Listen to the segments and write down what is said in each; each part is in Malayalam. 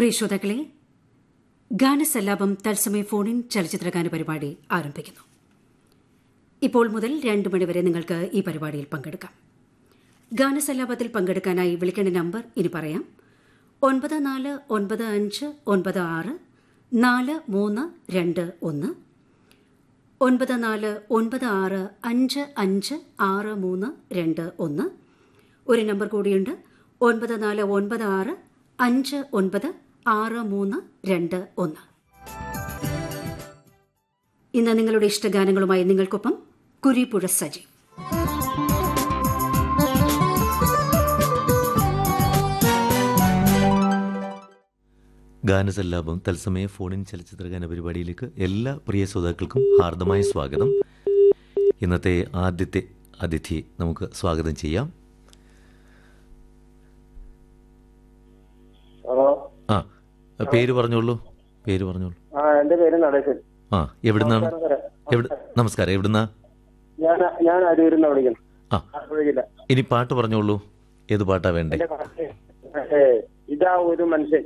പ്രിയ ശ്രോതാക്കളെ ഗാനസല്ലാപം തത്സമയ ഫോണിൻ ചലച്ചിത്രഗാന പരിപാടി ആരംഭിക്കുന്നു ഇപ്പോൾ മുതൽ രണ്ട് മണിവരെ നിങ്ങൾക്ക് ഈ പരിപാടിയിൽ പങ്കെടുക്കാം ഗാനസല്ലാപത്തിൽ പങ്കെടുക്കാനായി വിളിക്കേണ്ട നമ്പർ ഇനി പറയാം ഒൻപത് നാല് ഒൻപത് അഞ്ച് ഒൻപത് ആറ് നാല് മൂന്ന് രണ്ട് ഒന്ന് ഒൻപത് നാല് ഒൻപത് ആറ് അഞ്ച് അഞ്ച് ആറ് മൂന്ന് രണ്ട് ഒന്ന് ഒരു നമ്പർ കൂടിയുണ്ട് ഒൻപത് നാല് ഒൻപത് ആറ് അഞ്ച് ഒൻപത് ആറ് മൂന്ന് രണ്ട് ഒന്ന് ഇന്ന് നിങ്ങളുടെ ഇഷ്ടഗാനങ്ങളുമായി നിങ്ങൾക്കൊപ്പം കുരിപ്പുഴ സജി ഗാനസല്ലാപം തത്സമയ ഫോണിൻ ചലച്ചിത്രഗാന പരിപാടിയിലേക്ക് എല്ലാ പ്രിയ ശ്രോതാക്കൾക്കും ഹാർദമായ സ്വാഗതം ഇന്നത്തെ ആദ്യത്തെ അതിഥി നമുക്ക് സ്വാഗതം ചെയ്യാം ഹലോ ആ പേര് പറഞ്ഞോളൂ പേര് പറഞ്ഞോളൂ ആ എന്റെ പേര് നടേശൻ ആ എവിടുന്നാണ് എവിടെ നമസ്കാരം എവിടുന്നാ ഞാൻ ഞാൻ അരൂരിന്ന് വിളിക്കുന്നു ആ ആലപ്പുഴ ജില്ല ഇനി പാട്ട് പറഞ്ഞോളൂ ഏത് പാട്ടാ വേണ്ടേ എന്റെ പാട്ട് മറ്റേ ഇതാ ഒരു മനുഷ്യൻ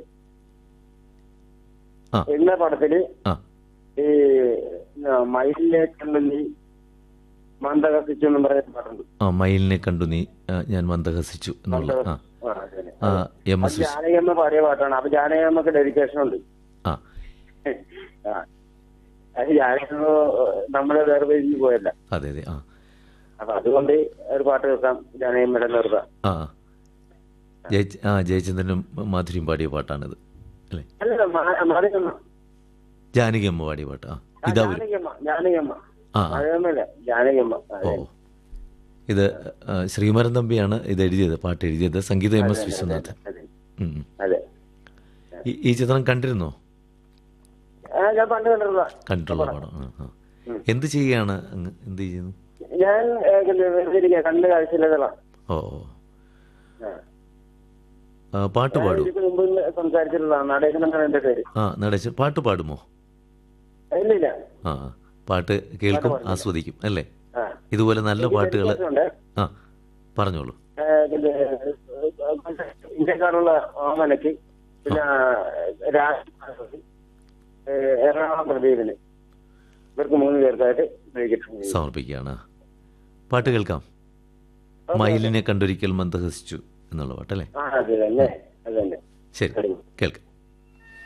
ആ. എന്ന പടത്തില് ആ ഈ ആ, മയിലിലേക്കുള്ള നീ മന്ദകസിച്ചു എന്നും പറയുന്ന പാട്ടുണ്ട് ആ മയിലിനെ കണ്ടു നീ ആ, ഞാൻ മന്ദഹസിച്ചു എന്നുള്ള ആ ആ, അതന്നെ. ആ എം അത് എസ് വിശ്വ- ജാനകിയമ്മ പാടിയ പാട്ടാണ് അപ്പൊ ജാനകിയമ്മക്ക് ഡെഡിക്കേഷൻ ഉണ്ട് ആ ആ. അത് ജാനകിയമ്മ നമ്മളെ വേറെ പിരിഞ്ഞു പോയല്ല അതെ അതെ ആ അപ്പൊ അതുകൊണ്ട് ഒരു പാട്ട് കേൾക്കാം ജാനകിയമ്മയുടെ നിർത്താം ആ ജയ ആ ജയചന്ദ്രനും മാധുരിയും പാടിയ പാട്ടാണിത് അല്ലേ അല്ല മാ- മാറിയമ്മ ജാനകി അമ്മ പാടിയ പാട്ട് ആ ആ, ഇതാ ഒരു ജാനകിയമ്മ ജാനകിയമ്മ ആ ആ. മഴയമ്മല്ല ജാനകിയമ്മ ഓ അതെ. ഇത് ആ, ശ്രീമരൻ തമ്പിയാണ് ഇത് എഴുതിയത് പാട്ട് എഴുതിയത് സംഗീതം എം എസ് വിശ്വനാഥൻ അതെ ഉം, ഉം. അതെ ഈ- ഈ ചിത്രം കണ്ടിരുന്നോ ആ, ഞാൻ പണ്ട് കണ്ടിട്ടുള്ള കണ്ടിട്ടുള്ള പടം ആ ആ എന്ത് ചെയ്യുകയാണ് അങ്ങ് എന്ത് ചെയ്യുന്നു ഞാൻ ഏ, വെറുതെ ഇരിക്കുക കണ്ട് കാഴ്ചയില്ലതല്ല ഓ ഓ. ആ, പാട്ട് പാടൂ ഇതിന് മുമ്പ് സംസാരിച്ചിട്ടുള്ളതാണ് നടേശൻ എന്നാണ് എന്റെ പേര് ആ നടേശൻ പാട്ട് പാടുമോ ഇല്ലില്ല ആ ആ. പാട്ട് കേൾക്കും ആസ്വദിക്കും അല്ലേ ആ ഇതുപോലെ നല്ല പാട്ടുകൾ ഉണ്ട് ആ പറഞ്ഞോളൂ പിന്നെ ഇന്ത്യക്കാരുള്ള ഓമനക്ക് പിന്നെ രാജ എറണാകുളം പ്രദീപിന് ഇവർക്ക് മൂന്ന് പേർക്കായിട്ട് ഉപയോഗിച്ചിട്ടുണ്ട് സമർപ്പിക്കുകയാണ് പാട്ട് കേൾക്കാം മയിലിനെ കണ്ടൊരിക്കൽ മന്ദഹസിച്ചു എന്നുള്ള പാട്ടല്ലേ ആ അത് തന്നെ അത് തന്നെ ശരി കേൾക്കാം